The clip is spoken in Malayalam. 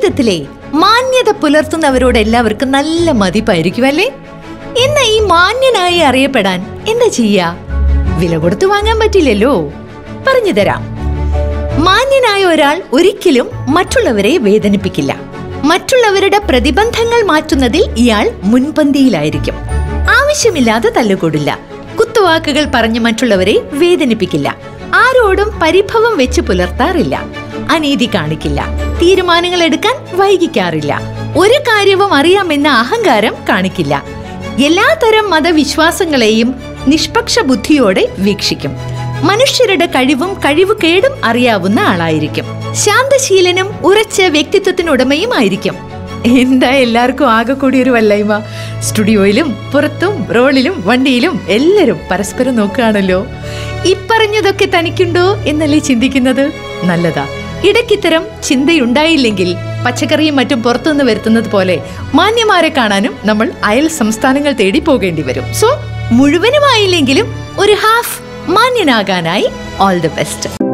ജീവിതത്തിലെ മാന്യത പുലർത്തുന്നവരോട് എല്ലാവർക്കും നല്ല മതിപ്പായിരിക്കും അല്ലേ ഇന്ന് ഈ മാന്യനായി അറിയപ്പെടാൻ എന്താ ചെയ്യാ വില കൊടുത്തു വാങ്ങാൻ പറ്റില്ലല്ലോ പറഞ്ഞു തരാം മാന്യനായ ഒരാൾ ഒരിക്കലും മറ്റുള്ളവരെ വേദനിപ്പിക്കില്ല മറ്റുള്ളവരുടെ പ്രതിബന്ധങ്ങൾ മാറ്റുന്നതിൽ ഇയാൾ മുൻപന്തിയിലായിരിക്കും ആവശ്യമില്ലാതെ തല്ലുകൊടില്ല കുത്തുവാക്കുകൾ പറഞ്ഞ് മറ്റുള്ളവരെ വേദനിപ്പിക്കില്ല ആരോടും പരിഭവം വെച്ച് പുലർത്താറില്ല അനീതി കാണിക്കില്ല തീരുമാനങ്ങൾ എടുക്കാൻ വൈകിക്കാറില്ല ഒരു കാര്യവും അറിയാമെന്ന അഹങ്കാരം കാണിക്കില്ല എല്ലാതരം മതവിശ്വാസങ്ങളെയും നിഷ്പക്ഷ ബുദ്ധിയോടെ വീക്ഷിക്കും മനുഷ്യരുടെ കഴിവും കഴിവുകേടും അറിയാവുന്ന ആളായിരിക്കും ശാന്തശീലനും ഉറച്ച വ്യക്തിത്വത്തിനുടമയും ആയിരിക്കും എന്താ എല്ലാവർക്കും ആകെ കൂടി ഒരു വല്ലായ്മ സ്റ്റുഡിയോയിലും പുറത്തും റോളിലും വണ്ടിയിലും എല്ലാരും പരസ്പരം നോക്കുകയാണല്ലോ ഇപ്പറഞ്ഞതൊക്കെ തനിക്കുണ്ടോ എന്നല്ലേ ചിന്തിക്കുന്നത് നല്ലതാ ഇടയ്ക്കിത്തരം ചിന്തയുണ്ടായില്ലെങ്കിൽ പച്ചക്കറിയും മറ്റും പുറത്തുനിന്ന് വരുത്തുന്നത് പോലെ മാന്യമാരെ കാണാനും നമ്മൾ അയൽ സംസ്ഥാനങ്ങൾ തേടി പോകേണ്ടി വരും സോ മുഴുവനുമായില്ലെങ്കിലും ഒരു ഹാഫ് മാന്യനാകാനായി ഓൾ ദി ബെസ്റ്റ്